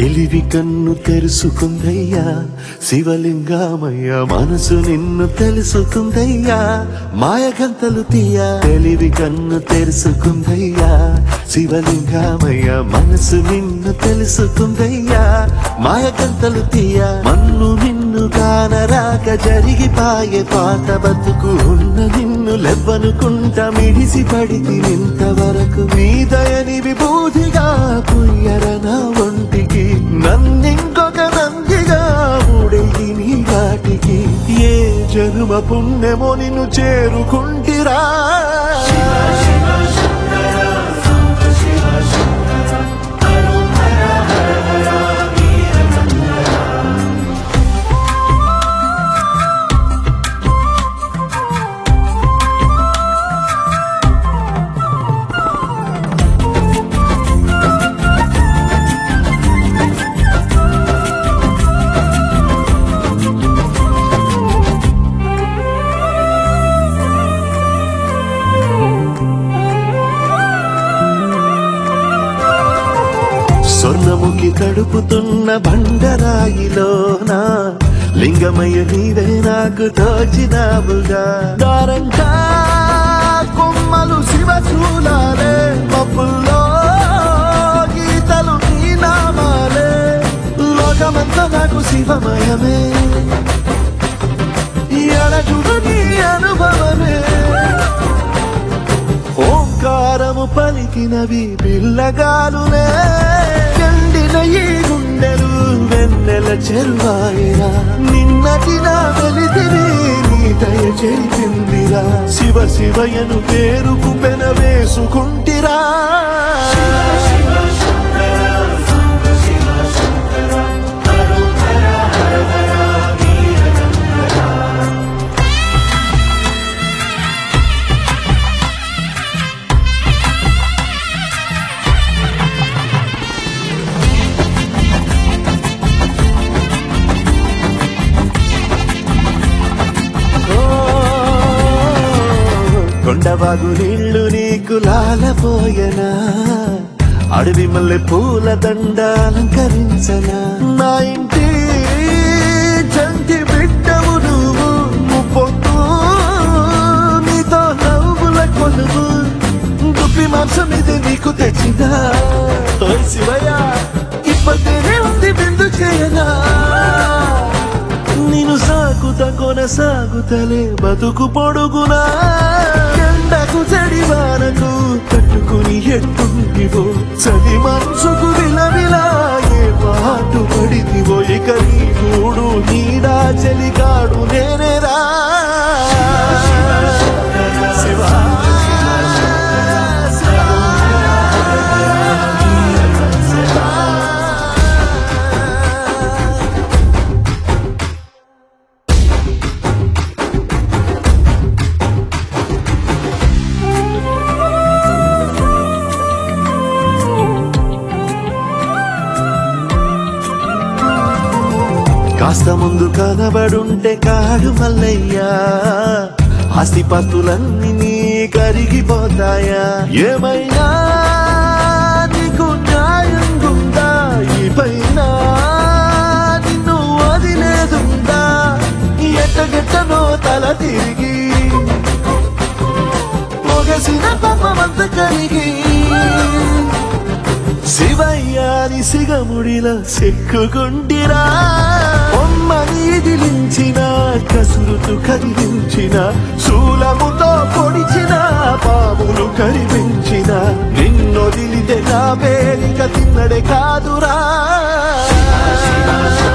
తెలివి కన్ను తెరుసుకుందయ్యా శివలింగమయ్య మనసు నిన్ను తెలుసుకుందయ్యా మాయగంతలు తీయ తెలివి కన్ను తెరుసుకుందయ్యా శివలింగమయ్య మనసు నిన్ను తెలుసుకుందయ్యా మాయగంతలు తీయ మన్ను నిన్ను కానరాక జరిగిపాయే పాత బతుకు ఉన్న నిన్ను లెవ్వనుకుంటా మిడిసి పడితి ఇంతవరకు మీ దయని విభూతిగా పుయ్యర నా ఒంటికి నన్నింకొక నందిగా ఊడేది నీ వాటికి ఏ జనుమ పుణ్యమో నిన్ను చేరుకుంటిరా స్వర్ణముఖి తడుపుతున్న బండరాయిలోన లింగమయ్య నీవే నాకు తోచినావుగా దారంగా కొమ్మలు శివ చూలాలే మబ్బుల్లో గీతలు నీ నామాలే లోకమంతా నాకు శివమయమే ఎడచుడు నీ అనుభవమే ఓంకారము పలికినవి పిల్లగాలునే ఎండిన ఈ గుండెలు వెన్నెల చెరువాయిరా నిన్నటి నా వెలితిని నీ దయ చేసిందిరా శివ శివయను పేరుకు పెన వేసుకుంటిరా ఓ, కొండవాగు నీళ్లు నీకు లాలపోయనా అడవి మల్లె పూల దండ అలంకరించనా నా ఇంటి చంటి బిడ్డవు నువ్వు ముప్పొద్దు నీతో నవ్వుల కొలువు దుప్పి మాంసం ఇది నీకు తెచ్చినా ఓయ్ శివయ్య ఇప్పటినే ఉంది బిందు చేయనా నేను సాగుత కొనసాగుతలే బతుకు పొడుగునా ఎండకు చడివానకు కట్టుకుని ఎట్టుంటివో చలి మనసుకు విలవిలా ఏ పాటు పడితివో ఇక నీ గూడు నీడా చలికాడు నేనేరా శివా కాస్త ముందు కనబడుంటే కాడు మల్లయ్యా ఆస్తిపత్తులన్నీ నీ కరిగిపోతాయా ఏమైనా నీకు న్యాయం గుందా ఈ పైన నిన్ను వదిలేదుందా ఎట్టగెట్టనో తల తిరిగి పొగసిన పాపమంత కరిగి శివయ్యాని సిగముడిలా సిక్కుకుంటిరా బొమ్మ నీదిలించిన కసురుతు కదిలించిన శూలముతో పొడిచిన పాములు కరిపించిన నిన్నొదిలితే నా పేరిక తిన్నడే కాదురా